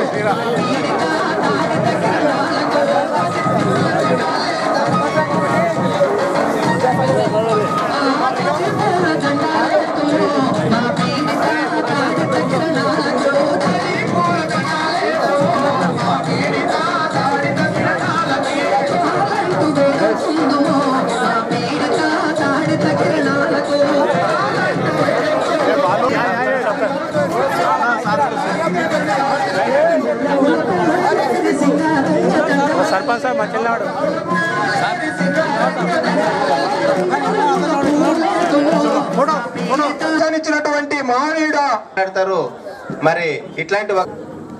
Sarpanch sir మంచివాడు ఇచ్చినటువంటి మహనీయుడు మాట్లాడతారు మరి ఇట్లాంటి వక్-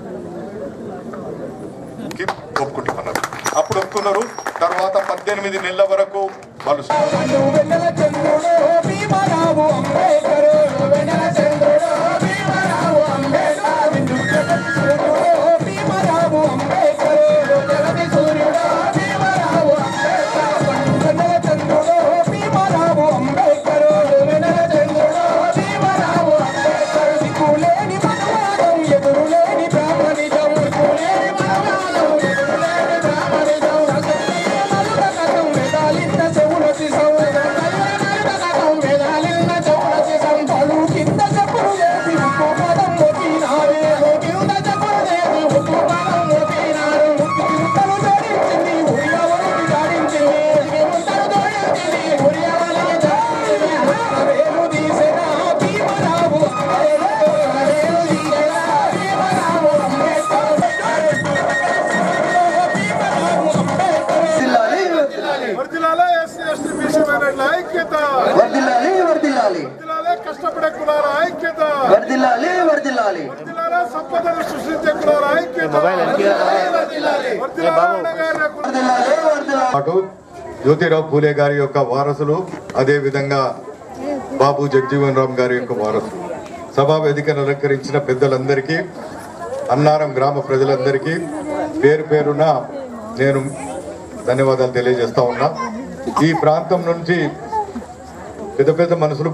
కి ఒప్పుకుంటున్నారు అప్పుడు ఒప్పుకున్నారు తర్వాత పద్దెనిమిది నెలల వరకు వాళ్ళు వెన్నెల చంద్రుడు భీమరావు అంబేద్కర్ వెన్నెల చంద్రుడు భీమరావు అంబేద్కర్ జగతి సూర్యుడు భీమరావు అంబేద్కర్ జగతి సూర్యుడు భీమరావు అంబేద్కర్ వెన్నెల చంద్రుడు భీమరావు అంబేద్కర్ వెన్నెల చంద్రుడు భీమరావు అంబేద్కర్ దిక్కులేని మనవాదం ఎదురులేని బ్రాహ్మణిజం దిక్కులేని మనవాదం ఎదురులేని బ్రాహ్మణిజం మరుగకటం మెదాలిన్న చెవులసి సంవేదం మెదాలిన్న చెవులసి సంపలు కింద చెప్పులు చేసి ఉప్పు పదం మొక్కినారే కింద చెప్పులు చేసి ఉప్పు పదం మొక్కినారు ముత్తలు జోడించింది ఉరియవరికి జాడించింది ముత్తలు జోడించింది ఉరియవరికి జాడించింది వేలు తీసిన భీమరావు వేలు తీసిన భీమరావు వర్దిలాలే ఎస్సీ ఎస్టీ బీసీ మైనార్టీల ఐక్యత వర్దిల్లాలి వర్దిల్లాలి వర్దిలాలే కష్టపడే కులాల ఐక్యత వర్దిల్లాలి వర్దిల్లాలి వర్దిలాలే సంపదను సృష్టించే కులాల ఐక్యత వర్దిలాలే అన్నగారి కుల- వర్దిల్లాలి వర్దిల్లాలి పాటు జ్యోతిరావు పూలే గారి యొక్క వారసులు అదే విధంగా బాబు జగజీవన్ రామ్ గారి యొక్క వారసులు సభా వేదికను అలంకరించిన పెద్దలందరికీ అన్నారం గ్రామ ప్రజలందరికీ పేరు పేరున నేను ధన్యవాదాలు తెలియజేస్తా ఉన్నా ఈ ప్రాంతం నుంచి పెద్ద పెద్ద మనుషులు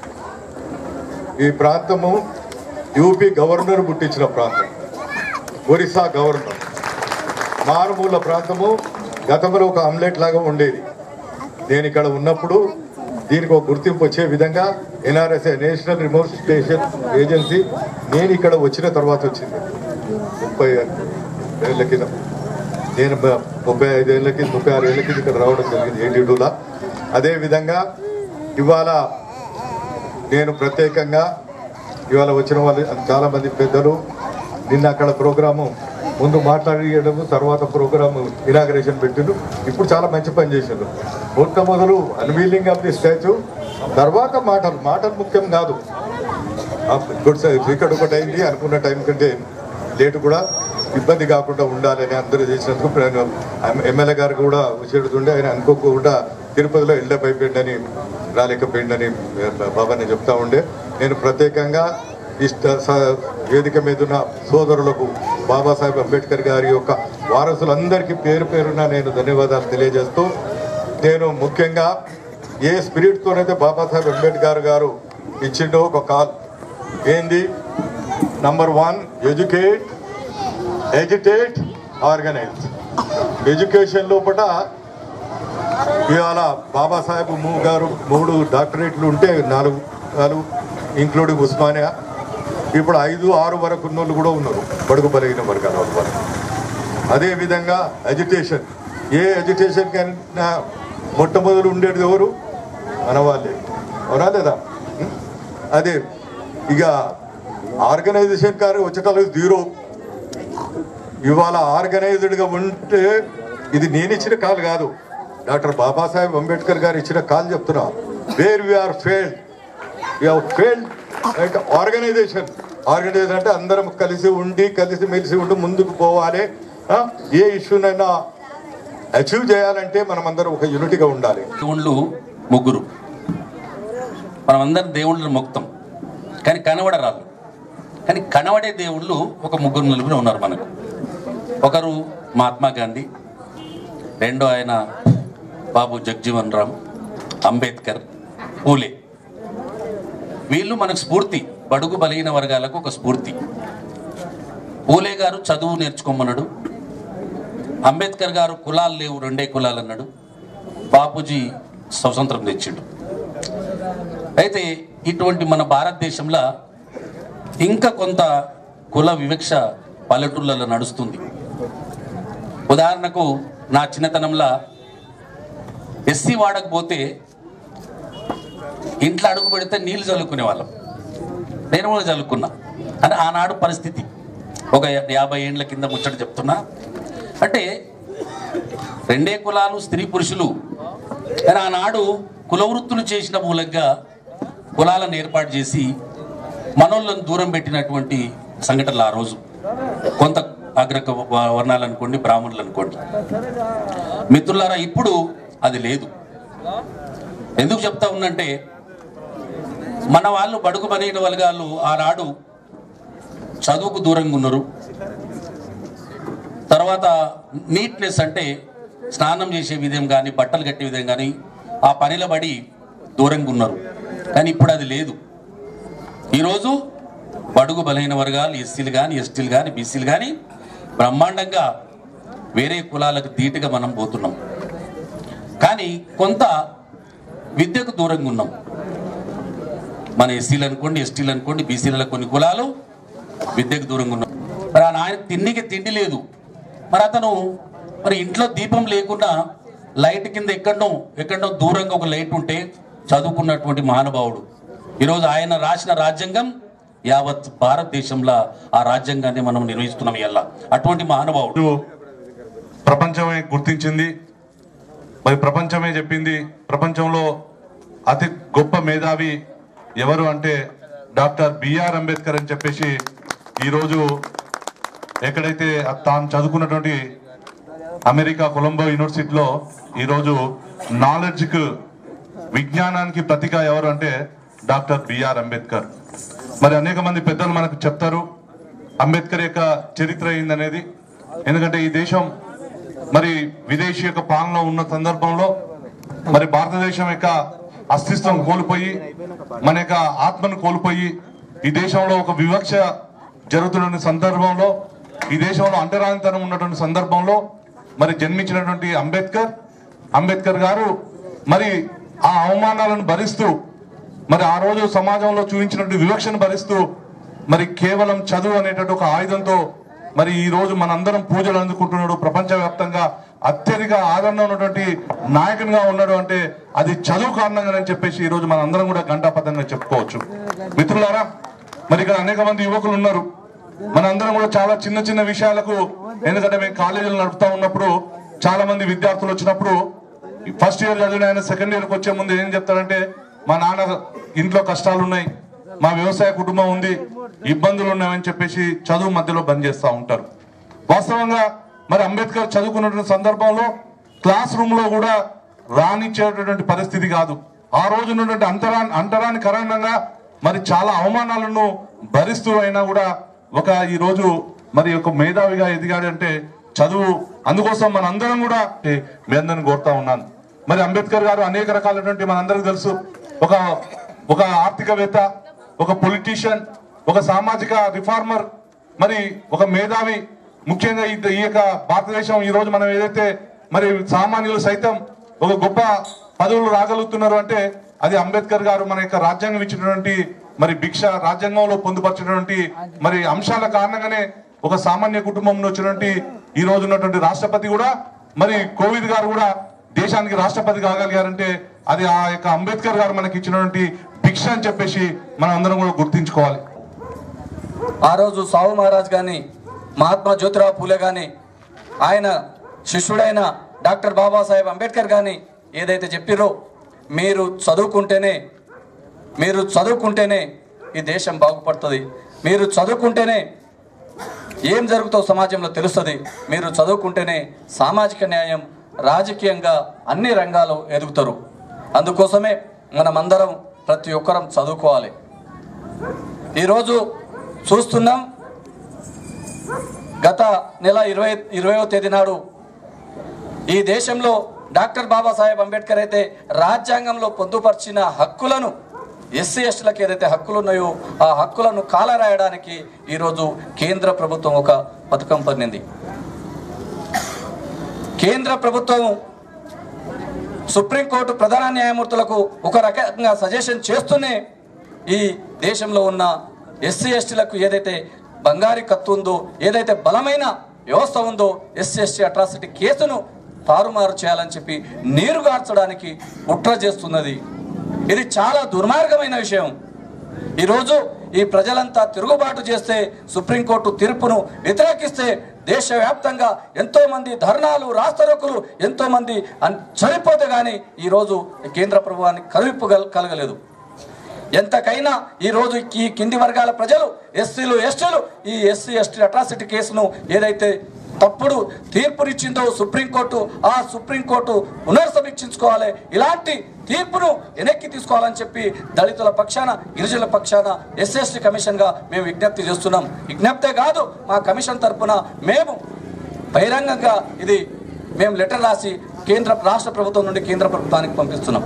ఈ ప్రాంతము యూపీ గవర్నర్ పుట్టించిన ప్రాంతం ఒరిస్సా గవర్నర్ మారుమూల ప్రాంతము గతంలో ఒక ఆమ్లెట్ లాగా ఉండేది నేను ఇక్కడ ఉన్నప్పుడు దీనికి ఒక గుర్తింపు వచ్చే విధంగా NRSA national remote station agency నేను ఇక్కడ వచ్చిన తర్వాత వచ్చింది ముప్పై ఏళ్ళ కింద నేను బ- ముప్పై ఐదేళ్ల కింద ముప్పై ఆరు ఏళ్ళ కింద ఇక్కడ రావడం జరిగింది ఎయిటీ టూలో అదేవిధంగా ఇవాళ నేను ప్రత్యేకంగా ఇవాళ వచ్చిన వాళ్ళు చాలా మంది పెద్దలు నిన్న అక్కడ ప్రోగ్రాము ముందు మాట్లాడేయడము తర్వాత ప్రోగ్రాము ఇనాగరేషన్ పెట్టిండు ఇప్పుడు చాలా మంచి పని చేసిండు మొట్టమొదలు అన్వీలింగ్ ఆఫ్ ది స్టాచ్యూ తర్వాత మాటలు మాటలు ముఖ్యం కాదు గుడ్ ఇక్కడ ఒకటి అయింది అనుకున్న టైం కంటే లేటు కూడా ఇబ్బంది కాకుండా ఉండాలని అందరూ చేసినందుకు నేను ఎమ్మెల్యే గారు కూడా వచ్చేటుండే ఆయన అనుకోకుండా తిరుపతిలో ఎండప్ అయిపోయిందని రాలేకపోయిందని బాబాని చెప్తా ఉండే నేను ప్రత్యేకంగా ఇష్ట స- వేదిక మీద ఉన్న సోదరులకు బాబాసాహెబ్ అంబేద్కర్ గారి యొక్క వారసులందరికీ పేరు పేరున నేను ధన్యవాదాలు తెలియజేస్తూ నేను ముఖ్యంగా ఏ స్పిరిట్తోనైతే బాబాసాహెబ్ అంబేద్కర్ గారు ఇచ్చిండో ఒక కాల్ ఏంది నంబర్ వన్ ఎడ్యుకేట్ ఎడ్యుటేట్ ఆర్గనైజ్ ఎడ్యుకేషన్ లోపల ఇవాళ బాబాసాహెబ్ మూ గారు మూడు డాక్టరేట్లు ఉంటే నాలుగు నాలుగు ఇంక్లూడింగ్ ఉస్మానియా ఇప్పుడు ఐదు ఆరు వరకు ఉన్న వాళ్ళు కూడా ఉన్నారు బడుగు బలిగిన వర్గాల వాళ్ళు వరకు అదేవిధంగా ఎడ్యుకేషన్ ఏ ఎడ్యుకేషన్ కన్నా మొట్టమొదలు ఉండేది ఎవరు మన వాళ్ళే అవునా లేదా ఉం? అదే ఇక ఆర్గనైజేషన్ కారు వచ్చేకాలం జీరో ఇవాళ ఆర్గనైజ్డ్గా ఉంటే ఇది నేను ఇచ్చిన కాల్ కాదు డాక్టర్ బాబాసాహెబ్ అంబేద్కర్ గారు ఇచ్చిన కాల్ చెప్తున్నా వేర్ వీఆర్ ఫెయిల్డ్ ఫెయిల్డ్ అంటే ఆర్గనైజేషన్ ఆర్గనైజేషన్ అంటే అందరం కలిసి ఉండి కలిసి మెలిసి ఉండి ముందుకు పోవాలి ఆ? ఏ ఇష్యూనైనా అచీవ్ చేయాలంటే మనం అందరం ఒక యూనిటీగా ఉండాలి దేవుళ్ళు ముగ్గురు మనం అందరం దేవుళ్ళని మొక్తాం కానీ కనబడరాళ్ళు కానీ కనబడే దేవుళ్ళు ఒక ముగ్గురు నలుగురు ఉన్నారు మనకు ఒకరు మహాత్మా గాంధీ రెండో ఆయన బాబు జగ్జీవన్ రామ్ అంబేద్కర్ పూలే వీళ్ళు మనకు స్ఫూర్తి బడుగు బలహీన వర్గాలకు ఒక స్ఫూర్తి పూలే గారు చదువు నేర్చుకోమన్నాడు అంబేద్కర్ గారు కులాలు లేవు రెండే కులాలు అన్నాడు బాపూజీ స్వతంత్రం తెచ్చిండు అయితే ఇటువంటి మన భారతదేశంలో ఇంకా కొంత కుల వివక్ష పల్లెటూళ్ళలో నడుస్తుంది ఉదాహరణకు నా చిన్నతనంలో ఎస్సీ వాడకపోతే ఇంట్లో అడుగు పెడితే నీళ్ళు చల్లుకునే వాళ్ళం నేను కూడా చల్లుకున్నా అని ఆనాడు పరిస్థితి ఒక యాభై ఏండ్ల కింద ముచ్చట చెప్తున్నా అంటే రెండే కులాలు స్త్రీ పురుషులు కానీ ఆనాడు కుల వృత్తులు చేసిన మూలంగా కులాలను ఏర్పాటు చేసి మనోళ్ళను దూరం పెట్టినటువంటి సంఘటనలు ఆ రోజు కొంత అగ్రక వర్ణాలు అనుకోండి బ్రాహ్మణులు అనుకోండి మిత్రులారా ఇప్పుడు అది లేదు ఎందుకు చెప్తా ఉన్నంటే మన వాళ్ళు బడుగు బలైన వర్గాలు ఆనాడు చదువుకు దూరంగా ఉన్నారు తర్వాత నీట్నెస్ అంటే స్నానం చేసే విధం కానీ బట్టలు కట్టే విధం కానీ ఆ పనిలో పడి దూరంగా ఉన్నారు కానీ ఇప్పుడు అది లేదు ఈరోజు బడుగు బలైన వర్గాలు ఎస్సీలు కానీ ఎస్టీలు కానీ బీసీలు కానీ బ్రహ్మాండంగా వేరే కులాలకు ధీటుగా మనం పోతున్నాం కానీ కొంత విద్యకు దూరంగా ఉన్నాం మన ఎస్సీలు అనుకోండి ఎస్టీలు అనుకోండి బీసీల కొన్ని కులాలు విద్యకు దూరంగా ఉన్నాం మరి ఆ నాయన తిండికి తిండి లేదు మరి అతను మరి ఇంట్లో దీపం లేకుండా లైట్ కింద ఎక్కడో ఎక్కడో దూరంగా ఒక లైట్ ఉంటే చదువుకున్నటువంటి మహానుభావుడు ఈరోజు ఆయన రాసిన రాజ్యాంగం యావత్ భారతదేశంలో ఆ రాజ్యాంగాన్ని మనం నిర్వహిస్తున్నాం ఇలా అటువంటి మహానుభావుడు ఇప్పుడు ప్రపంచమే గుర్తించింది మరి ప్రపంచమే చెప్పింది ప్రపంచంలో అతి గొప్ప మేధావి ఎవరు అంటే డాక్టర్ బిఆర్ అంబేద్కర్ అని చెప్పేసి ఈరోజు ఎక్కడైతే తాను చదువుకున్నటువంటి అమెరికా కొలంబో యూనివర్సిటీలో ఈరోజు నాలెడ్జ్కు విజ్ఞానానికి ప్రతీక ఎవరు అంటే డాక్టర్ బిఆర్ అంబేద్కర్ మరి అనేక మంది పెద్దలు మనకు చెప్తారు అంబేద్కర్ యొక్క చరిత్ర ఏందనేది ఎందుకంటే ఈ దేశం మరి విదేశీ యొక్క పాలన ఉన్న సందర్భంలో మరి భారతదేశం యొక్క అస్తిత్వం కోల్పోయి మన యొక్క ఆత్మను కోల్పోయి ఈ దేశంలో ఒక వివక్ష జరుగుతున్న సందర్భంలో ఈ దేశంలో అంటరానితనం ఉన్నటువంటి సందర్భంలో మరి జన్మించినటువంటి అంబేద్కర్ అంబేద్కర్ గారు మరి ఆ అవమానాలను భరిస్తూ మరి ఆ రోజు సమాజంలో చూపించినటువంటి వివక్షను భరిస్తూ మరి కేవలం చదువు అనేటువంటి ఒక ఆయుధంతో మరి ఈ రోజు మనందరం పూజలు అందుకుంటున్నాడు ప్రపంచవ్యాప్తంగా అత్యధిక ఆదరణ ఉన్నటువంటి నాయకునిగా ఉన్నాడు అంటే అది చదువు కారణంగానే చెప్పేసి ఈ రోజు మనందరం కూడా గంటాపదంగా చెప్పుకోవచ్చు మిత్రులారా మరి ఇక్కడ అనేక మంది యువకులు ఉన్నారు మనందరం కూడా చాలా చిన్న చిన్న విషయాలకు ఎందుకంటే మేము కాలేజీలు నడుపుతా ఉన్నప్పుడు చాలా మంది విద్యార్థులు వచ్చినప్పుడు ఫస్ట్ ఇయర్ చదివిన ఆయన సెకండ్ ఇయర్కి వచ్చే ముందు ఏం చెప్తారంటే మా నాన్న ఇంట్లో కష్టాలు ఉన్నాయి మా వ్యవసాయ కుటుంబం ఉంది ఇబ్బందులు ఉన్నాయని చెప్పేసి చదువు మధ్యలో బంద్ చేస్తూ ఉంటారు వాస్తవంగా మరి అంబేద్కర్ చదువుకున్నటువంటి సందర్భంలో క్లాస్ రూమ్ లో కూడా రానిచ్చేటటువంటి పరిస్థితి కాదు ఆ రోజు ఉన్నటువంటి అంతరా అంతరాని కారణంగా మరి చాలా అవమానాలను భరిస్తూ అయినా కూడా ఒక ఈ రోజు మరి ఒక మేధావిగా ఎదిగాడు అంటే చదువు అందుకోసం మన అందరం కూడా ఏ, మీ అందరిని కోరుతా ఉన్నాను మరి అంబేద్కర్ గారు అనేక రకాలైనటువంటి మనందరికి తెలుసు ఒక ఒక ఆర్థికవేత్త ఒక పొలిటీషియన్ ఒక సామాజిక రిఫార్మర్ మరి ఒక మేధావి ముఖ్యంగా ఈ ఈ యొక్క భారతదేశం ఈ రోజు మనం ఏదైతే మరి సామాన్యులు సైతం ఒక గొప్ప పదవులు రాగలుగుతున్నారు అంటే అది అంబేద్కర్ గారు మన యొక్క రాజ్యాంగం ఇచ్చినటువంటి మరి భిక్ష రాజ్యాంగంలో పొందుపరిచినటువంటి మరి అంశాల కారణంగానే ఒక సామాన్య కుటుంబం వచ్చినటువంటి ఈ రోజు ఉన్నటువంటి రాష్ట్రపతి కూడా మరి కోవిద్ గారు కూడా దేశానికి రాష్ట్రపతి కాగలిగారంటే అది ఆ యొక్క అంబేద్కర్ గారు మనకి ఇచ్చినటువంటి భిక్ష అని చెప్పేసి మనం అందరం కూడా గుర్తించుకోవాలి ఆ రోజు సాహు మహారాజ్ గాని మహాత్మా జ్యోతిరావు పూలే గాని ఆయన శిష్యుడైన డాక్టర్ బాబాసాహెబ్ అంబేద్కర్ గాని ఏదైతే చెప్పిరో మీరు చదువుకుంటేనే మీరు చదువుకుంటేనే ఈ దేశం బాగుపడుతుంది మీరు చదువుకుంటేనే ఏం జరుగుతుందో సమాజంలో తెలుస్తుంది మీరు చదువుకుంటేనే సామాజిక న్యాయం రాజకీయంగా అన్ని రంగాలు ఎదుగుతారు అందుకోసమే మనమందరం ప్రతి ఒక్కరం చదువుకోవాలి ఈరోజు చూస్తున్నాం గత నెల ఇరవై ఇరవయో తేదీ నాడు ఈ దేశంలో డాక్టర్ బాబాసాహెబ్ అంబేద్కర్ అయితే రాజ్యాంగంలో పొందుపరిచిన హక్కులను ఎస్సీ ఎస్టీలకు ఏదైతే హక్కులు ఉన్నాయో ఆ హక్కులను కాలరాయడానికి ఈరోజు కేంద్ర ప్రభుత్వం ఒక పథకం పన్నింది కేంద్ర ప్రభుత్వం సుప్రీంకోర్టు ప్రధాన న్యాయమూర్తులకు ఒక రకంగా సజెషన్ చేస్తూనే ఈ దేశంలో ఉన్న ఎస్సీ ఎస్టీలకు ఏదైతే బంగారి కత్తు ఉందో ఏదైతే బలమైన వ్యవస్థ ఉందో ఎస్సీ ఎస్టీ అట్రాసిటీ కేసును తారుమారు చేయాలని చెప్పి నీరుగార్చడానికి కుట్ర చేస్తున్నది ఇది చాలా దుర్మార్గమైన విషయం ఈరోజు ఈ ప్రజలంతా తిరుగుబాటు చేస్తే సుప్రీంకోర్టు తీర్పును వ్యతిరేకిస్తే దేశవ్యాప్తంగా ఎంతో మంది ధర్నాలు రాస్తరోకులు ఎంతో మంది అన్- చనిపోతే గానీ ఈరోజు ఈ కేంద్ర ప్రభుత్వానికి కరువిప్పు కల- కలగలేదు ఎంతకైనా ఈ రోజు ఈ కింది వర్గాల ప్రజలు ఎస్సీలు ఎస్టీలు ఈ ఎస్సీ ఎస్టీ అట్రాసిటీ కేసును ఏదైతే తప్పుడు తీర్పునిచ్చిందో సుప్రీంకోర్టు ఆ సుప్రీంకోర్టు పునర్సమీక్షించుకోవాలి ఇలాంటి తీర్పును వెనక్కి తీసుకోవాలని చెప్పి దళితుల పక్షాన గిరిజనుల పక్షాన ఎస్ఎస్టీ కమిషన్గా మేము విజ్ఞప్తి చేస్తున్నాం విజ్ఞప్తే కాదు మా కమిషన్ తరపున మేము బహిరంగంగా ఇది మేము లెటర్ రాసి కేంద్ర రాష్ట్ర ప్రభుత్వం నుండి కేంద్ర ప్రభుత్వానికి పంపిస్తున్నాం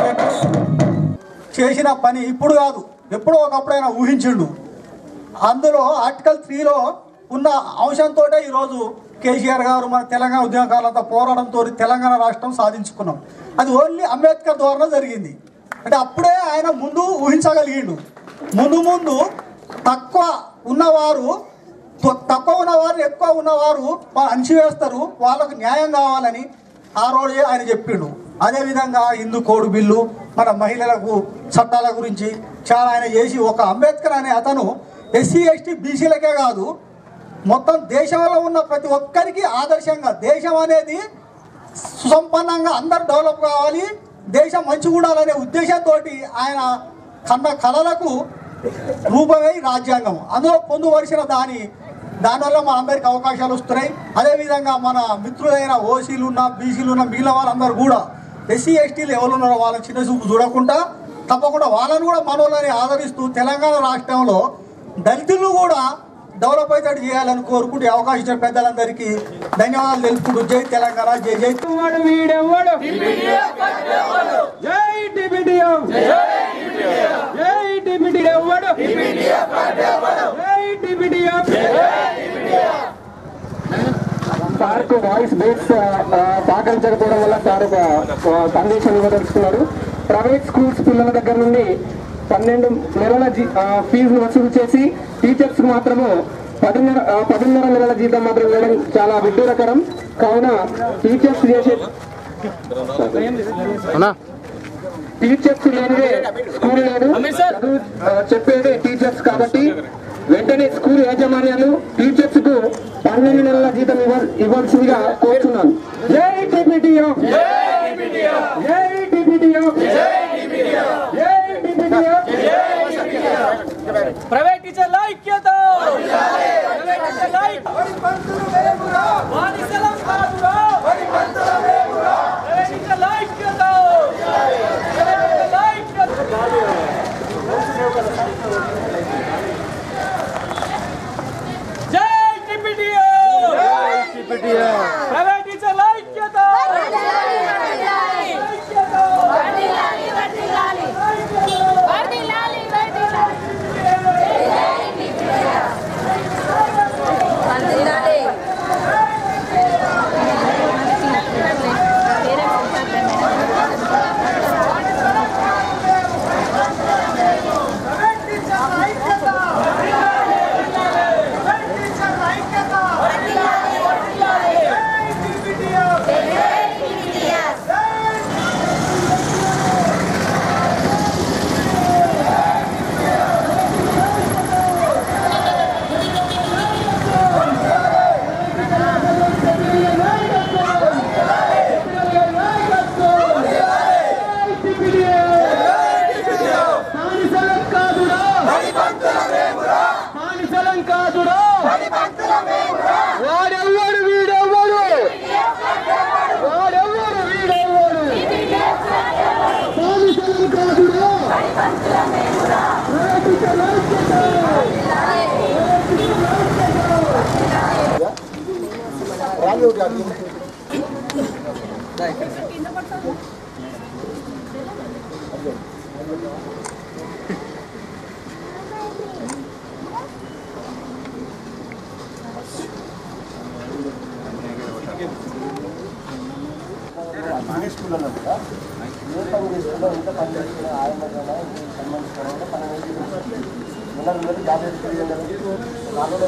చేసిన పని ఇప్పుడు కాదు ఎప్పుడో ఒకప్పుడైనా ఊహించిండు అందులో ఆర్టికల్ త్రీలో ఉన్న అంశంతో ఈరోజు కేసీఆర్ గారు మన తెలంగాణ ఉద్యమకారులంతా పోరాటంతో తెలంగాణ రాష్ట్రం సాధించుకున్నాం అది ఓన్లీ అంబేద్కర్ ద్వారా జరిగింది అంటే అప్పుడే ఆయన ముందు ఊహించగలిగిండు ముందు ముందు తక్కువ ఉన్నవారు త- తక్కువ ఉన్నవారు ఎక్కువ ఉన్నవారు వాళ్ళు అణిచివేస్తారు వాళ్ళకు న్యాయం కావాలని ఆ రోజే ఆయన చెప్పిండు అదేవిధంగా హిందూ కోడ్ బిల్లు మన మహిళలకు చట్టాల గురించి చాలా ఆయన చేసి ఒక అంబేద్కర్ అనే అతను ఎస్సీ ఎస్టీ బీసీలకే కాదు మొత్తం దేశంలో ఉన్న ప్రతి ఒక్కరికి ఆదర్శంగా దేశం అనేది సుసంపన్నంగా అందరు డెవలప్ కావాలి దేశం మంచిగా ఉండాలనే ఉద్దేశంతో ఆయన కన్న కళలకు రూపమే ఈ రాజ్యాంగం అందులో పొందుపరిచిన దాని దానివల్ల మన అందరికి అవకాశాలు వస్తున్నాయి అదేవిధంగా మన మిత్రులైన ఓసీలు ఉన్న బీసీలు ఉన్న మిగిలిన వాళ్ళందరూ కూడా ఎస్సీ ఎస్టీలు ఎవరు ఉన్నారో వాళ్ళని చిన్న చూపు చూడకుండా తప్పకుండా వాళ్ళని కూడా మనోళ్ళని ఆదరిస్తూ తెలంగాణ రాష్ట్రంలో దళితులను కూడా డెవలప్ అయితే చేయాలని కోరుకుంటూ ఈ అవకాశం ఇచ్చిన పెద్దలందరికీ ధన్యవాదాలు తెలుపుకుంటూ జై తెలంగాణ జై జై వాడు వీడెవ్వడు జై టిబిడిఎఫ్ జై టిబిడి ఎవ్వడు జై టిబిడిఎఫ్ సార్క్ వాయిస్ బేస్ సహకరించకపోవడం వల్ల సార్ ఒక ఒక సందేశం ఇవ్వదలుచుకున్నారు ప్రైవేట్ స్కూల్స్ పిల్లల దగ్గర నుండి పన్నెండు నెలల జీ- ఆ, ఫీజును వసూలు చేసి టీచర్స్ మాత్రము పదిన్నర ఆ, పదిన్నర నెలల జీతం మాత్రం ఇవ్వడం చాలా విడ్డూరకరం కావున టీచర్స్ చేసే టీచర్స్ లేనిదే స్కూల్ లేదు చదువు ఆ, చెప్పేదే టీచర్స్ కాబట్టి వెంటనే స్కూల్ యాజమాన్యాలు టీచర్స్ కు పన్నెండు నెలల జీతం ఇవ్వ- ఇవ్వాల్సిందిగా కోరుతున్నాను జై టీపీటీఎఫ్ జై టీపీటీఎఫ్ జై టీపీటీఎఫ్ ప్రైవేట్ టీచర్ల ఐక్యత ప్రైవేట్ టీచర్ల ఐక్యత వాణిజ్యం కాదురా ప్రైవేట్ టీచర్ల ఐక్యత ప్రైవేట్ టీచర్ల ఐక్యత జై టిపిటిఎఫ్ జై టిపిటిఎఫ్ ప్రైవేట్ టీచర్ల ఐక్యత ఐక్యత వాడెవ్వడు వీడెవ్వడు వాడెవ్వడు వీడెవ్వడు బానిసలం కాదురా ఇంగ్లీష్ స్కూల్లో కూడా ఏ పని చేస్తున్నా ఎంత పని చేస్తున్నా ఆయన సంబంధించిన పన్నెండు నెలలు నెలలు యాభై తెలియదు నాలుగు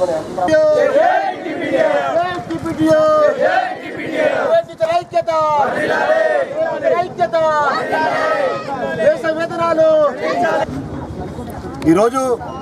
ఐక్యత ఐక్యత దేశ వేతనాలు ఈరోజు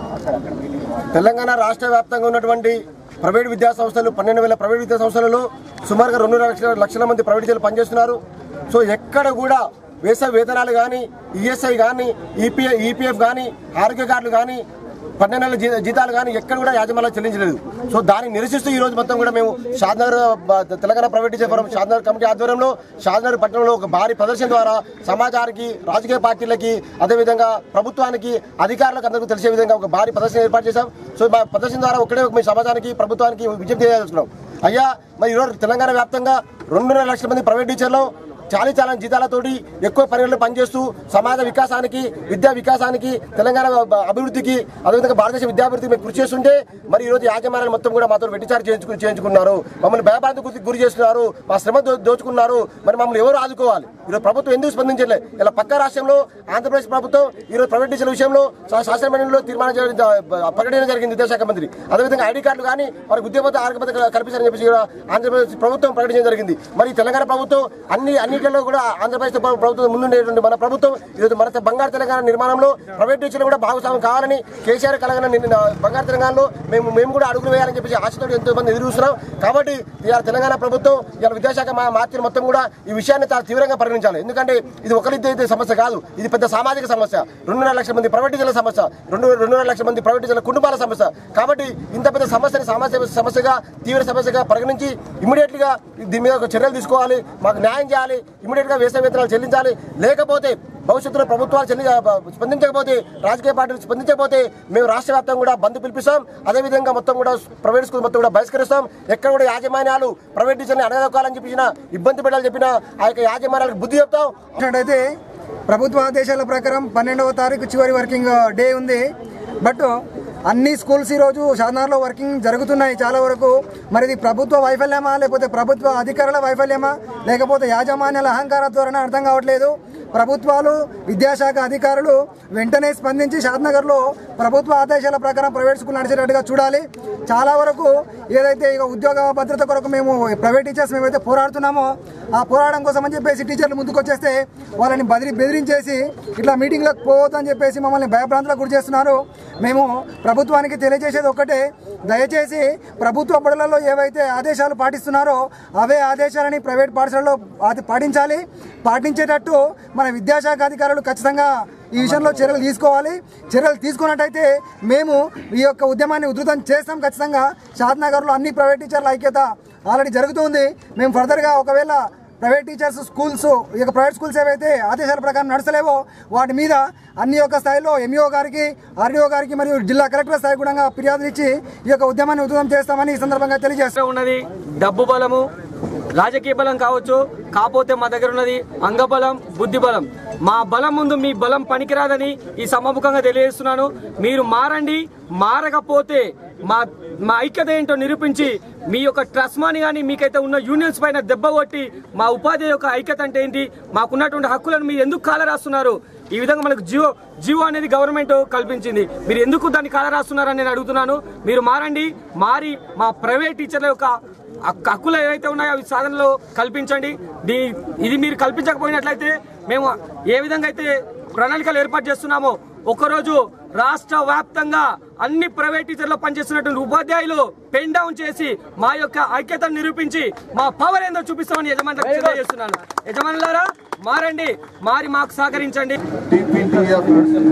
తెలంగాణ రాష్ట్ర వ్యాప్తంగా ఉన్నటువంటి ప్రైవేట్ విద్యా సంస్థలు పన్నెండు వేల ప్రైవేట్ విద్యా సంస్థలలో సుమారుగా రెండు లక్షల లక్షల మంది ప్రైవేట్ విద్యలు పనిచేస్తున్నారు సో ఎక్కడ కూడా వేసవి వేతనాలు కానీ ఈఎస్ఐ కానీ ఈపీ ఈపీఎఫ్ కానీ ఆరోగ్య కార్డులు కానీ పన్నెండు నెలల జీ- జీతాలు కానీ ఎక్కడ కూడా యాజమాన్యాలు చెల్లించలేదు సో దాన్ని నిరసిస్తూ ఈ రోజు మొత్తం కూడా మేము షాద్నగర్ బ- Telangana private teacher forum Shadnagar committee ఆధ్వర్యంలో షాద్నగర్ పట్టణంలో ఒక భారీ ప్రదర్శన ద్వారా సమాజానికి రాజకీయ పార్టీలకి అదేవిధంగా ప్రభుత్వానికి అధికారులకు అందరికీ తెలిసే విధంగా ఒక భారీ ప్రదర్శన ఏర్పాటు చేశాం సో మా ప్రదర్శన ద్వారా ఒకటే మీ సమాజానికి ప్రభుత్వానికి విజ్ఞప్తి చేయదలుచుకున్నాం అయ్యా మరి ఈరోజు తెలంగాణ వ్యాప్తంగా రెండున్నర లక్షల మంది ప్రైవేట్ టీచర్లు చాలీ చాలా జీతాలతోటి ఎక్కువ పనులు పనిచేస్తూ సమాజ వికాసానికి విద్యా వికాసానికి తెలంగాణ బ- అభివృద్ధికి అదేవిధంగా భారతదేశ విద్యాభివృద్ధికి మేము కృషి చేస్తుంటే మరి ఈరోజు యాజమాన్యాలు మొత్తం కూడా మాతో వెట్టిచారు చేయించుకు చేయించుకున్నారు మమ్మల్ని భయబాధకు గురి చేస్తున్నారు మా శ్రమ దో- దోచుకున్నారు మరి మమ్మల్ని ఎవరు ఆదుకోవాలి ఈరోజు ప్రభుత్వం ఎందుకు స్పందించలే ఇలా పక్క రాష్ట్రంలో ఆంధ్రప్రదేశ్ ప్రభుత్వం ఈరోజు ప్రైవేట్ టీచర్ల విషయంలో శా- శాసనమండలిలో తీర్మానం చేయడం జ- ప్రకటన జరిగింది విద్యాశాఖ మంత్రి అదేవిధంగా ఐడి కార్డులు కానీ వారికి ఉద్యోగ ఆరోగ్య భద్రత కల్పించారని చెప్పేసి కూడా ఆంధ్రప్రదేశ్ ప్రభుత్వం ప్రకటించడం జరిగింది మరి తెలంగాణ ప్రభుత్వం అన్ని అన్నింటిలో కూడా ఆంధ్రప్రదేశ్ ప్ర- ప్రభుత్వం ముందుండేటువంటి మన ప్రభుత్వం ఈరోజు మన బంగారు తెలంగాణ నిర్మాణంలో ప్రైవేట్ టీచర్లు కూడా భాగస్వామ్యం కావాలని కేసీఆర్ కలగన నిన్న బంగారు తెలంగాణలో మేము మేము కూడా అడుగులు వేయాలని చెప్పేసి ఆశతో ఎంతో మంది ఎదురు చూస్తున్నాం కాబట్టి ఇవాళ తెలంగాణ ప్రభుత్వం ఇవాళ విద్యాశాఖ మా మార్చిన మొత్తం కూడా ఈ విషయాన్ని చాలా తీవ్రంగా పరిగణించాలి ఎందుకంటే ఇది ఒకరిద్దరి సమస్య కాదు ఇది పెద్ద సామాజిక సమస్య రెండున్నర లక్షల మంది ప్రైవేట్ టీచర్ల సమస్య రెండు రెండున్నర లక్షల మంది ప్రైవేట్ టీచర్ల కుటుంబాల సమస్య కాబట్టి ఇంత పెద్ద సమస్యని సమస్య సమస్యగా తీవ్ర సమస్యగా పరిగణించి ఇమీడియట్ గా దీని మీద ఒక చర్యలు తీసుకోవాలి మాకు న్యాయం చేయాలి ఇమీడియట్ గా వేసవి వేతనాలు చెల్లించాలి లేకపోతే భవిష్యత్తులో ప్రభుత్వాలు చెల్లి స్పందించకపోతే రాజకీయ పార్టీలు స్పందించకపోతే మేము రాష్ట్ర వ్యాప్తంగా కూడా బంద్ పిలిపిస్తాం అదేవిధంగా మొత్తం కూడా ప్రైవేట్ స్కూల్ మొత్తం కూడా బహిష్కరిస్తాం ఎక్కడ కూడా యాజమాన్యాలు ప్రైవేట్ టీచర్ని అడగదొక్కాలని చెప్పిన ఇబ్బంది పెట్టాలని చెప్పిన ఆ యొక్క యాజమాన్యాలకు బుద్ధి చెప్తాం అయితే ప్రభుత్వ ఆదేశాల ప్రకారం పన్నెండవ తారీఖు చివరి వర్కింగ్ డే ఉంది బట్ అన్ని స్కూల్స్ ఈరోజు షాద్నగర్లో వర్కింగ్ జరుగుతున్నాయి చాలా వరకు మరి ఇది ప్రభుత్వ వైఫల్యమా లేకపోతే ప్రభుత్వ అధికారుల వైఫల్యమా లేకపోతే యాజమాన్యాల అహంకార ధోరణి అర్థం కావట్లేదు ప్రభుత్వాలు విద్యాశాఖ అధికారులు వెంటనే స్పందించి షాద్నగర్లో ప్రభుత్వ ఆదేశాల ప్రకారం ప్రైవేట్ స్కూల్ నడిచేటట్టుగా చూడాలి చాలా వరకు ఏదైతే ఇక ఉద్యోగ భద్రత కొరకు మేము ప్రైవేట్ టీచర్స్ మేమైతే పోరాడుతున్నామో ఆ పోరాటం కోసం అని చెప్పేసి టీచర్లు ముందుకు వచ్చేస్తే వాళ్ళని బదిరి బెదిరించేసి ఇట్లా మీటింగ్లకు పోవద్దని చెప్పేసి మమ్మల్ని భయభ్రాంతులకు గురి చేస్తున్నారు మేము ప్రభుత్వానికి తెలియజేసేది ఒకటే దయచేసి ప్రభుత్వ బడులలో ఏవైతే ఆదేశాలు పాటిస్తున్నారో అవే ఆదేశాలని ప్రైవేట్ పాఠశాలలో అది పాటించాలి పాటించేటట్టు మన విద్యాశాఖ అధికారులు ఖచ్చితంగా ఈ విషయంలో చర్యలు తీసుకోవాలి చర్యలు తీసుకున్నట్టయితే మేము ఈ యొక్క ఉద్యమాన్ని ఉధృతం చేస్తాం ఖచ్చితంగా షాద్నగర్లో అన్ని ప్రైవేట్ టీచర్ల ఐక్యత ఆల్రెడీ జరుగుతుంది మేము ఫర్దర్గా ఒకవేళ ప్రైవేట్ టీచర్స్ స్కూల్స్ ఈ యొక్క ప్రైవేట్ స్కూల్స్ ఏవైతే ఆదేశాల ప్రకారం నడచలేవో వాటి మీద అన్ని యొక్క స్థాయిలో ఎంఈఓ గారికి ఆర్డీఓ గారికి మరియు జిల్లా కలెక్టర్ స్థాయి కూడా ఫిర్యాదులు ఇచ్చి ఈ యొక్క ఉద్యమాన్ని ఉధృతం చేస్తామని ఈ సందర్భంగా తెలియజేస్తాం ఉన్నది డబ్బు బలము రాజకీయ బలం కావచ్చు కాకపోతే మా దగ్గర ఉన్నది అంగబలం బుద్ధి బలం మా బలం ముందు మీ బలం పనికిరాదని ఈ సమాముఖంగా తెలియజేస్తున్నాను మీరు మారండి మారకపోతే మా మా ఐక్యత ఏంటో నిరూపించి మీ యొక్క ట్రస్ట్ మనీ కానీ మీకైతే ఉన్న యూనియన్స్ పైన దెబ్బ కొట్టి మా ఉపాధి యొక్క ఐక్యత అంటే ఏంటి మాకున్నటువంటి హక్కులను మీరు ఎందుకు కాల రాస్తున్నారు ఈ విధంగా మనకు జియో జియో అనేది గవర్నమెంట్ కల్పించింది మీరు ఎందుకు దాన్ని కాల రాస్తున్నారని నేను అడుగుతున్నాను మీరు మారండి మారి మా ప్రైవేట్ టీచర్ల యొక్క హక్కు- హక్కులు ఏవైతే ఉన్నాయో అవి సాధనలో కల్పించండి దీ ఇది మీరు కల్పించకపోయినట్లయితే మేము ఏ విధంగా అయితే ప్రణాళికలు ఏర్పాటు చేస్తున్నామో ఒకరోజు రాష్ట్ర వ్యాప్తంగా అన్ని ప్రైవేట్ టీచర్లో పనిచేస్తున్నటువంటి ఉపాధ్యాయులు పెన్ డౌన్ చేసి మా యొక్క ఐక్యతను నిరూపించి మా పవర్ ఏందో చూపిస్తామని యజమానులకు తెలియజేస్తున్నాను యజమానులారా మారండి మారి మాకు సహకరించండి టీపీటీఎఫ్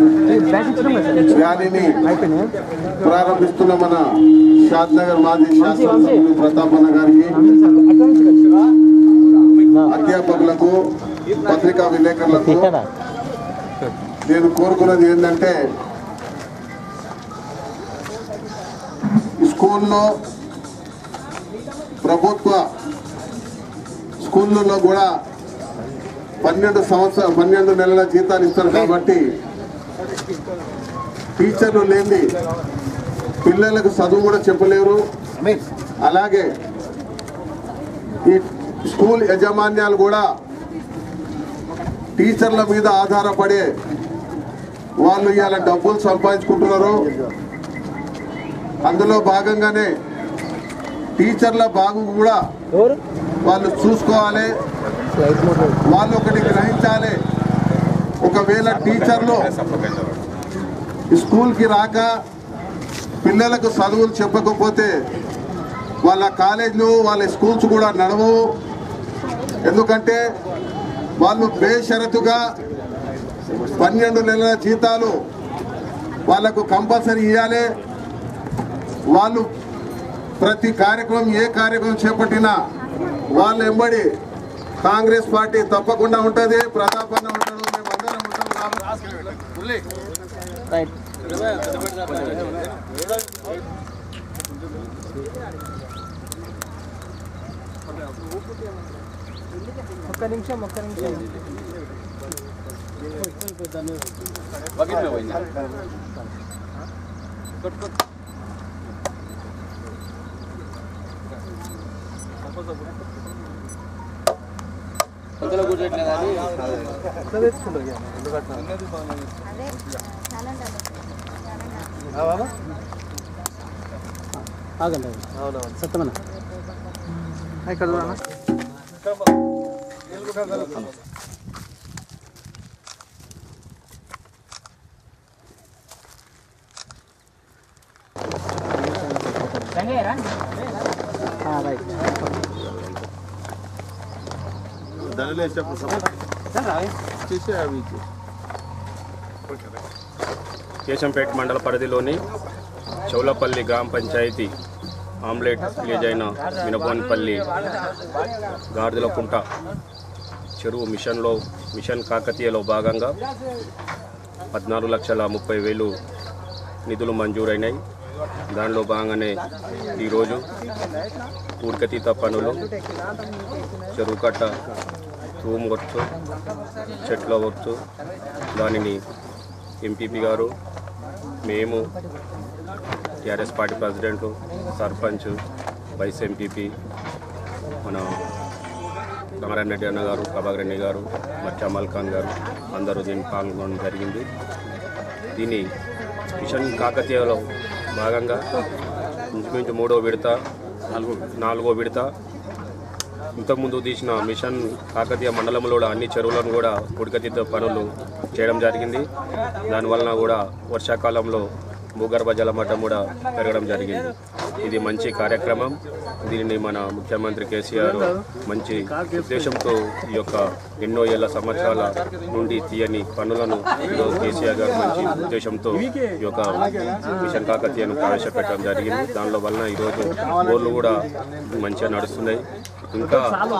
ర్యాలీని ప్రారంభిస్తున్న మన షాద్నగర్ మాజీ శాసనసభ్యులు ప్రతాపన్న గారికి అధ్యాపకులకు పత్రికా విలేకరులకు నేను కోరుకున్నది ఏంటంటే ఈ స్కూల్లో ప్రభుత్వ స్కూళ్ళలో కూడా పన్నెండు సంవత్సర పన్నెండు నెలల జీతాలు ఇస్తారు కాబట్టి టీచర్లు లేని పిల్లలకు చదువు కూడా చెప్పలేరు అలాగే ఈ స్కూల్ యజమాన్యాలు కూడా టీచర్ల మీద ఆధారపడే వాళ్ళు ఇవాళ డబ్బులు సంపాదించుకుంటున్నారు అందులో భాగంగానే టీచర్ల బాగు కూడా వాళ్ళు చూసుకోవాలి వాళ్ళు ఒకటి గ్రహించాలి ఒకవేళ టీచర్లు స్కూల్కి రాక పిల్లలకు చదువులు చెప్పకపోతే వాళ్ళ కాలేజీలు వాళ్ళ స్కూల్స్ కూడా నడవవు ఎందుకంటే వాళ్ళు బేషరతుగా పన్నెండు నెలల జీతాలు వాళ్ళకు కంపల్సరీ ఇవ్వాలి వాళ్ళు ప్రతి కార్యక్రమం ఏ కార్యక్రమం చేపట్టినా వాళ్ళు ఎంబడి కాంగ్రెస్ పార్టీ తప్పకుండా ఉంటుంది ప్రతాపన్న ఉంటాడు మేము అందరం ఉంటాం కాబట్టి ఒక్క నిమిషం ఒక్క నిమిషం ఆగండి అవునవును సత్తమన్న ఇక్కడ చూడన్నా రైట్ కేశంపేట మండల పరిధిలోని చౌలపల్లి గ్రామ పంచాయతీ ఆమ్లెట్ విలేజ్ అయిన మినపోనిపల్లి గాడిదలకుంట చెరువు మిషన్లో మిషన్ కాకతీయలో భాగంగా పద్నాలుగు లక్షల ముప్పై వేలు నిధులు మంజూరైనాయి దానిలో భాగంగానే ఈరోజు పూడికతీత పనులు చెరువు కట్ట రూమ్ వర్క్స్ చెట్ల వర్క్స్ దానిని ఎంపీపీ గారు మేము TRS party president sarpanch vice MPP మన నారాయణ రెడ్డి అన్న గారు ప్రభాకర్ రెడ్డి గారు మరి జమాల్ ఖాన్ గారు అందరూ దీన్ని పాల్గొనడం జరిగింది దీని మిషన్ కాకతీయలో భాగంగా ఇంచుమించు మూడో విడత నాలుగో నాలుగో విడత ఇంతకుముందు తీసిన మిషన్ కాకతీయ మండలంలో కూడా అన్ని చెరువులను కూడా ఉడకతీత పనులు చేయడం జరిగింది దానివలన కూడా వర్షాకాలంలో భూగర్భ జలమట్టం కూడా పెరగడం జరిగింది ఇది మంచి కార్యక్రమం దీనిని మన ముఖ్యమంత్రి కేసీఆర్ మంచి ఉద్దేశంతో ఈ యొక్క ఎన్నో ఏళ్ల సంవత్సరాల నుండి తీయని పనులను ఈరోజు కేసీఆర్ గారు మంచి ఉద్దేశంతో ఈ యొక్క మిషన్ కాకతీయను ప్రవేశపెట్టడం జరిగింది దానిలో వలన ఈరోజు బోర్లు కూడా మంచిగా నడుస్తున్నాయి ఇంకా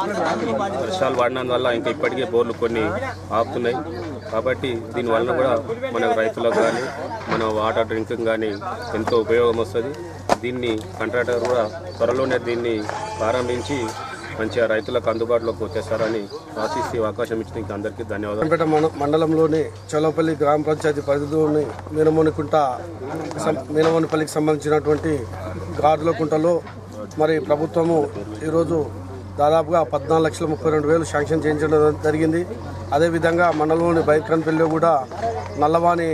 వర్షాలు పడినందువల్ల ఇంకా ఇప్పటికే బోర్లు కొన్ని ఆపుతున్నాయి కాబట్టి దీనివల్ల కూడా మన రైతులకు కానీ మన వాటర్ డ్రింకింగ్ కానీ ఎంతో ఉపయోగం వస్తుంది దీన్ని కాంట్రాక్టర్ కూడా త్వరలోనే దీన్ని ప్రారంభించి మంచిగా రైతులకు అందుబాటులోకి వచ్చేస్తారని ఆశిస్తూ ఈ అవకాశం ఇచ్చిన అందరికీ ధన్యవాదాలు పేట మండలంలోని చౌలపల్లి గ్రామ పంచాయతీ పరిధిలోని మీనమోనికుంట సం- మీనమోనిపల్లికి సంబంధించినటువంటి గార్డుల కుంటలో మరి ప్రభుత్వము ఈరోజు దాదాపుగా పద్నాలుగు లక్షల ముప్పై రెండు వేలు శాంక్షన్ చేయించడం జరిగింది అదేవిధంగా మండలంలోని బైకన్పల్లిలో కూడా నల్లవాణి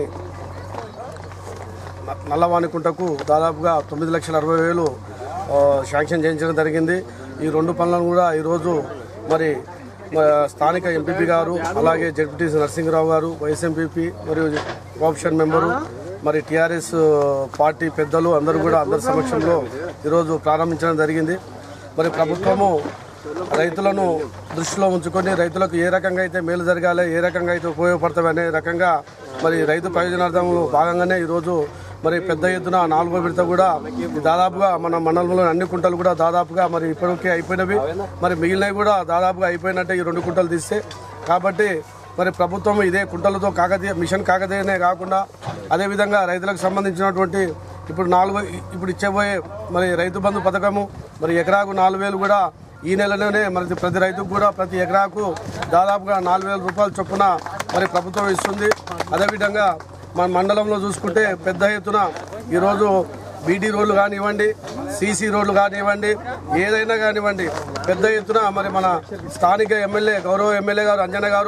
న- నల్లవాణికుంటకు దాదాపుగా తొమ్మిది లక్షల అరవై వేలు ఆ, శాంక్షన్ చేయించడం జరిగింది ఈ రెండు పనులను కూడా ఈరోజు మరి మ- స్థానిక ఎంపీపీ గారు అలాగే జడ్పీటీసీ నరసింహరావు గారు వైస్ ఎంపీపీ మరియు కోఆప్షన్ మెంబరు మరి టీఆర్ఎస్ పార్టీ పెద్దలు అందరూ కూడా అందరి సమక్షంలో ఈరోజు ప్రారంభించడం జరిగింది మరి ప్రభుత్వము రైతులను దృష్టిలో ఉంచుకొని రైతులకు ఏ రకంగా అయితే మేలు జరగాలి ఏ రకంగా అయితే ఉపయోగపడతాయి అనే రకంగా మరి రైతు ప్రయోజనార్థంలో భాగంగానే ఈరోజు మరి పెద్ద ఎత్తున నాలుగో విడత కూడా దాదాపుగా మన మండలంలో అన్ని కుంటలు కూడా దాదాపుగా మరి ఇప్పటికే అయిపోయినవి మరి మిగిలినవి కూడా దాదాపుగా అయిపోయినట్టే ఈ రెండు కుంటలు తీస్తే కాబట్టి మరి ప్రభుత్వం ఇదే కుంటలతో కాకతీయ మిషన్ కాకతీయనే కాకుండా అదేవిధంగా రైతులకు సంబంధించినటువంటి ఇప్పుడు నాలుగు ఇప్పుడు ఇచ్చేబోయే మరి రైతు బంధు పథకము మరి ఎకరాకు నాలుగు వేలు కూడా ఈ నెలలోనే మరి ప్రతి రైతుకు కూడా ప్రతి ఎకరాకు దాదాపుగా నాలుగు వేల రూపాయల చొప్పున మరి ప్రభుత్వం ఇస్తుంది అదేవిధంగా మన మండలంలో చూసుకుంటే పెద్ద ఎత్తున ఈరోజు బీటీ రోడ్లు కానివ్వండి సీసీ రోడ్లు కానివ్వండి ఏదైనా కానివ్వండి పెద్ద ఎత్తున మరి మన స్థానిక ఎమ్మెల్యే గౌరవ ఎమ్మెల్యే గారు అంజన గారు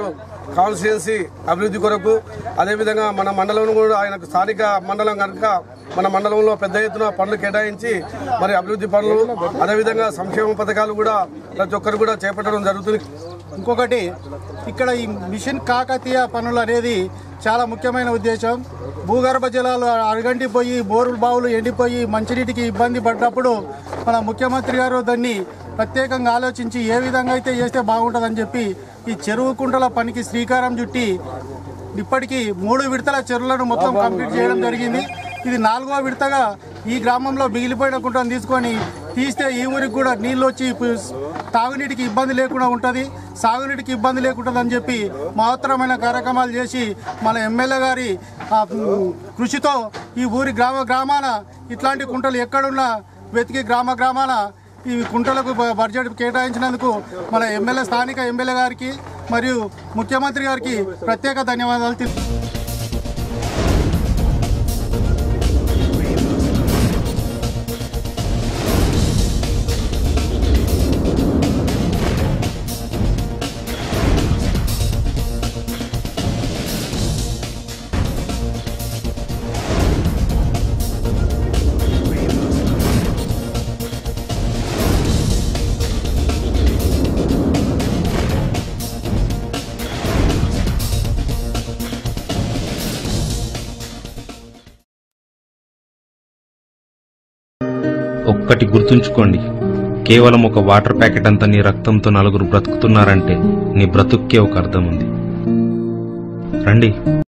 కాన్స్టిట్యున్సీ అభివృద్ధి కొరకు అదేవిధంగా మన మండలం కూడా ఆయనకు స్థానిక మండలం కనుక మన మండలంలో పెద్ద ఎత్తున పనులు కేటాయించి మరి అభివృద్ధి పనులు అదేవిధంగా సంక్షేమ పథకాలు కూడా ప్రతి ఒక్కరు కూడా చేపట్టడం జరుగుతుంది ఇంకొకటి ఇక్కడ ఈ మిషన్ కాకతీయ పనులు అనేది చాలా ముఖ్యమైన ఉద్దేశం భూగర్భ జలాలు అరగంటిపోయి బోరులు బావులు ఎండిపోయి మంచినీటికి ఇబ్బంది పడ్డప్పుడు మన ముఖ్యమంత్రి గారు దాన్ని ప్రత్యేకంగా ఆలోచించి ఏ విధంగా అయితే చేస్తే బాగుంటుందని చెప్పి ఈ చెరువు కుంటల పనికి శ్రీకారం చుట్టి ఇప్పటికీ మూడు విడతల చెరువులను మొత్తం కంప్లీట్ చేయడం జరిగింది ఇది నాలుగో విడతగా ఈ గ్రామంలో మిగిలిపోయిన కుంటను తీసుకొని తీస్తే ఈ ఊరికి కూడా నీళ్ళు వచ్చి పు- తాగునీటికి ఇబ్బంది లేకుండా ఉంటుంది సాగునీటికి ఇబ్బంది లేకుండా అని చెప్పి మహత్తరమైన కార్యక్రమాలు చేసి మన ఎమ్మెల్యే గారి ఆ, మ్, కృషితో ఈ ఊరి గ్రామ గ్రామాన ఇట్లాంటి కుంటలు ఎక్కడున్నా వెతికి గ్రామ గ్రామాన ఈ కుంటలకు బ- బడ్జెట్ కేటాయించినందుకు మన ఎమ్మెల్యే స్థానిక ఎమ్మెల్యే గారికి మరియు ముఖ్యమంత్రి గారికి ప్రత్యేక ధన్యవాదాలు తెలుపు ఒక్కటి గుర్తుంచుకోండి కేవలం ఒక వాటర్ ప్యాకెట్ అంత నీ రక్తంతో నలుగురు బ్రతుకుతున్నారంటే నీ బ్రతుక్కే ఒక అర్థం ఉంది రండి